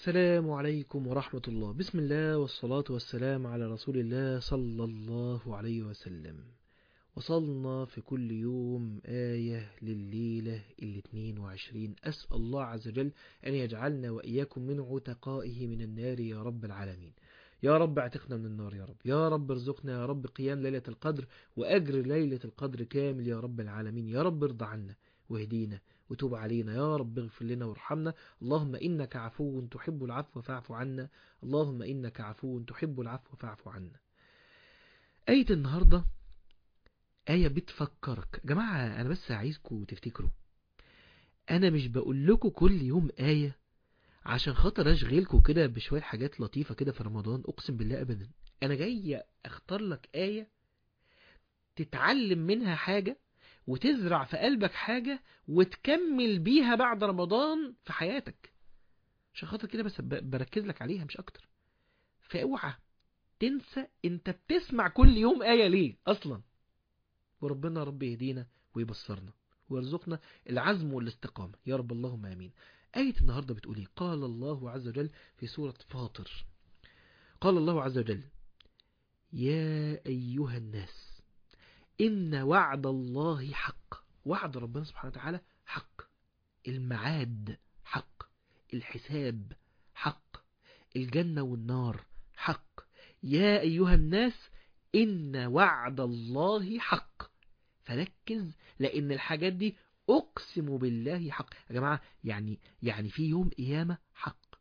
السلام عليكم ورحمة الله بسم الله والصلاة والسلام على رسول الله صلى الله عليه وسلم وصلنا في كل يوم آية لليلة الاثنين وعشرين أسأل الله عز وجل أن يجعلنا وإياكم من عتقائه من النار يا رب العالمين يا رب اعتقنا من النار يا رب يا رب ارزقنا يا رب قيام ليلة القدر وأجر ليلة القدر كامل يا رب العالمين يا رب ارضى عنا واهدينا وتوب علينا يا رب اغفر لنا وارحمنا اللهم إنك عفو تحب العفو فاعف عنا اللهم إنك عفو تحب العفو فاعف عنا آية النهاردة آية بتفكرك جماعة أنا بس عايزكم تفتكروا أنا مش بقول لكم كل يوم آية عشان خاطر أشغلكم كده بشوية حاجات لطيفة كده في رمضان أقسم بالله أبدا أنا جاي أختار لك آية تتعلم منها حاجة وتزرع في قلبك حاجة وتكمل بيها بعد رمضان في حياتك عشان خاطر كده بس بركز لك عليها مش أكتر فاوعى تنسى انت بتسمع كل يوم آية ليه أصلا وربنا رب يهدينا ويبصرنا ويرزقنا العزم والاستقامة يا رب اللهم آمين آية النهاردة بتقول ايه قال الله عز وجل في سورة فاطر قال الله عز وجل يا أيها الناس إن وعد الله حق وعد ربنا سبحانه وتعالى حق المعاد حق الحساب حق الجنة والنار حق يا أيها الناس إن وعد الله حق فركز لأن الحاجات دي أقسم بالله حق يا جماعة يعني يعني في يوم قيامة حق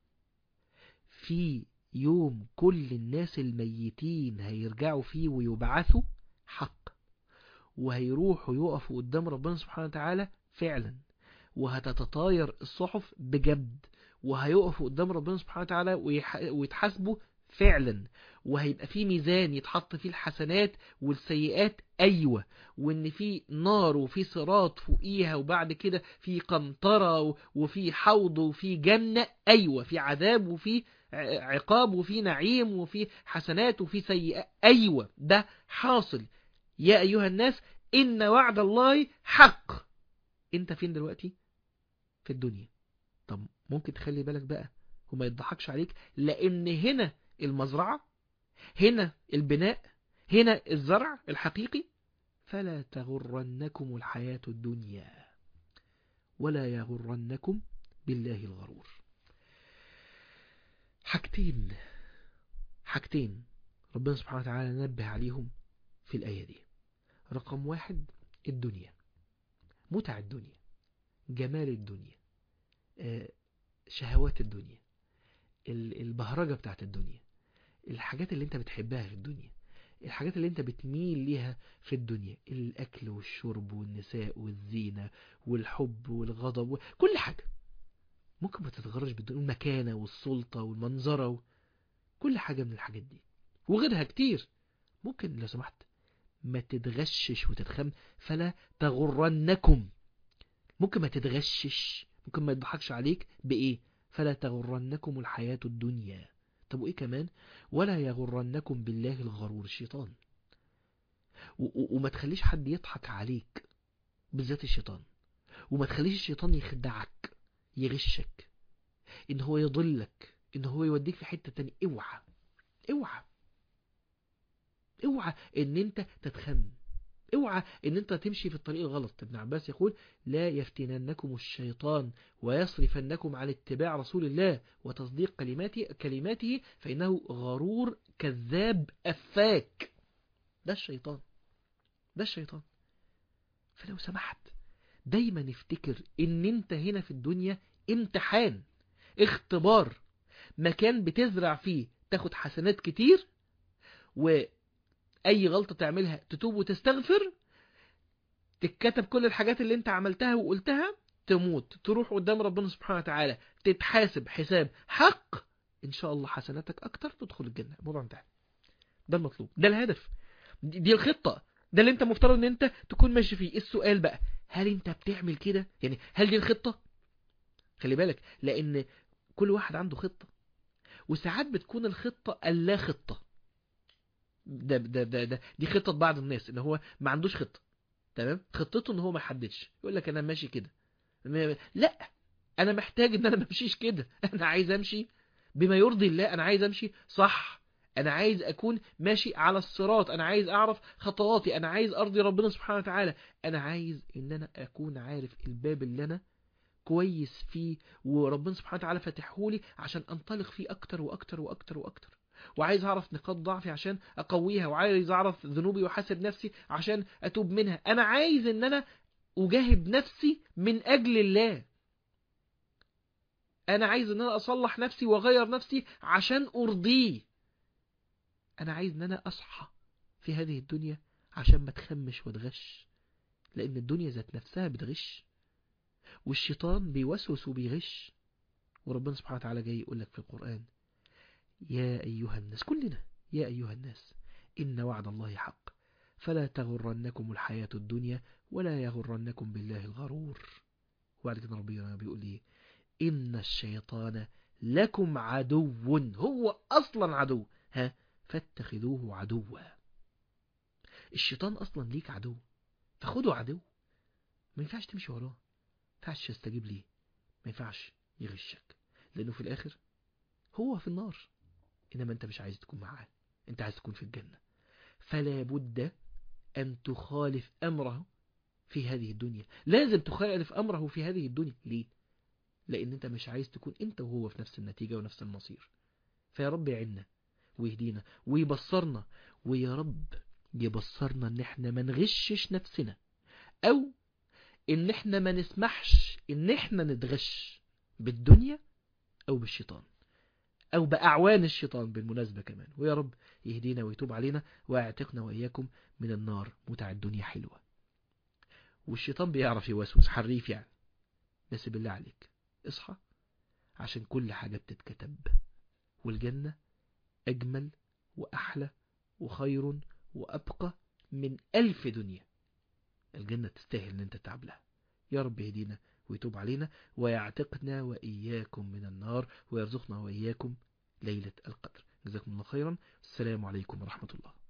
في يوم كل الناس الميتين هيرجعوا فيه ويبعثوا حق وهيروحوا يقفوا قدام ربنا سبحانه وتعالى فعلا وهتتطاير الصحف بجد وهيقفوا قدام ربنا سبحانه وتعالى ويتحاسبوا فعلا وهيبقى في ميزان يتحط فيه الحسنات والسيئات أيوة وإن في نار وفي صراط فوقيها وبعد كده في قنطرة وفي حوض وفي جنة أيوة في عذاب وفي عقاب وفي نعيم وفي حسنات وفي سيئات أيوة ده حاصل يا أيها الناس إن وعد الله حق أنت فين دلوقتي في الدنيا طب ممكن تخلي بالك بقى وما يضحكش عليك لأن هنا المزرعة هنا البناء هنا الزرع الحقيقي فلا تغرنكم الحياة الدنيا ولا يغرنكم بالله الغرور حاجتين حاجتين ربنا سبحانه وتعالى نبه عليهم في الآية دي رقم واحد الدنيا متع الدنيا جمال الدنيا شهوات الدنيا البهرجة بتاعت الدنيا الحاجات اللي انت بتحبها في الدنيا الحاجات اللي انت بتميل ليها في الدنيا الأكل والشرب والنساء والزينة والحب والغضب كل حاجة ممكن ما تتغرش بالدنيا المكانة والسلطة والمنظرة كل حاجة من الحاجات دي وغيرها كتير ممكن لو سمحت ما تتغشش وتتخم فلا تغرنكم ممكن ما تتغشش ممكن ما يضحكش عليك بإيه فلا تغرنكم الحياة الدنيا طب وإيه كمان ولا يغرنكم بالله الغرور الشيطان وما تخليش حد يضحك عليك بالذات الشيطان وما تخليش الشيطان يخدعك يغشك ان هو يضلك ان هو يوديك في حتة تانية اوعى اوعى اوعى ان انت تتخم اوعى ان انت تمشي في الطريق الغلط ابن عباس يقول لا يفتننكم الشيطان ويصرفنكم عن اتباع رسول الله وتصديق كلماته, كلماته فإنه غرور كذاب أفاك ده الشيطان ده الشيطان فلو سمحت دايما افتكر ان انت هنا في الدنيا امتحان اختبار مكان بتزرع فيه تاخد حسنات كتير و اي غلطة تعملها تتوب وتستغفر تتكتب كل الحاجات اللي انت عملتها وقلتها تموت تروح قدام ربنا سبحانه وتعالى تتحاسب حساب حق ان شاء الله حسناتك اكتر تدخل الجنة الموضوع انتهى ده المطلوب ده الهدف دي الخطة ده اللي انت مفترض ان انت تكون ماشي فيه السؤال بقى هل انت بتعمل كده يعني هل دي الخطة خلي بالك لان كل واحد عنده خطة وساعات بتكون الخطة اللا خطة ده ده ده, ده دي خطة بعض الناس ان هو ما عندوش خطة تمام خطته ان هو ما يحددش يقول لك انا ماشي كده لا انا محتاج ان انا ما امشيش كده انا عايز امشي بما يرضي الله أنا عايز أمشي صح أنا عايز أكون ماشي على الصراط أنا عايز أعرف خطواتي أنا عايز أرضي ربنا سبحانه وتعالى أنا عايز إن أنا أكون عارف الباب اللي أنا كويس فيه وربنا سبحانه وتعالى فاتحهولي عشان أنطلق فيه أكتر وأكتر وأكتر وأكتر وعايز أعرف نقاط ضعفي عشان أقويها وعايز أعرف ذنوبي وحاسب نفسي عشان أتوب منها أنا عايز إن أنا أجاهد نفسي من أجل الله أنا عايز إن أنا أصلح نفسي وأغير نفسي عشان أرضيه أنا عايز إن أنا أصحى في هذه الدنيا عشان ما تخمش وتغش لأن الدنيا ذات نفسها بتغش والشيطان بيوسوس وبيغش وربنا سبحانه وتعالى جاي يقول لك في القرآن يا أيها الناس كلنا يا أيها الناس إن وعد الله حق فلا تغرنكم الحياة الدنيا ولا يغرنكم بالله الغرور وبعد كده ربنا بيقول لي إن الشيطان لكم عدو هو أصلا عدو ها فاتخذوه عدوا الشيطان أصلا ليك عدو فخده عدو ما ينفعش تمشي وراه ما ينفعش تستجيب ليه ما ينفعش يغشك لأنه في الآخر هو في النار إنما أنت مش عايز تكون معاه أنت عايز تكون في الجنة فلا بد أن تخالف أمره في هذه الدنيا لازم تخالف أمره في هذه الدنيا ليه؟ لأن أنت مش عايز تكون أنت وهو في نفس النتيجة ونفس المصير فيا رب يعيننا ويهدينا ويبصرنا ويا رب يبصرنا ان احنا ما نغشش نفسنا او ان احنا ما نسمحش ان احنا نتغش بالدنيا او بالشيطان او باعوان الشيطان بالمناسبة كمان ويا رب يهدينا ويتوب علينا ويعتقنا واياكم من النار متع الدنيا حلوة والشيطان بيعرف يوسوس حريف يعني بس بالله عليك اصحى عشان كل حاجة بتتكتب والجنة أجمل وأحلى وخير وأبقى من ألف دنيا الجنة تستاهل أن أنت تعب لها يا رب يهدينا ويتوب علينا ويعتقنا وإياكم من النار ويرزقنا وإياكم ليلة القدر جزاكم الله خيرا السلام عليكم ورحمة الله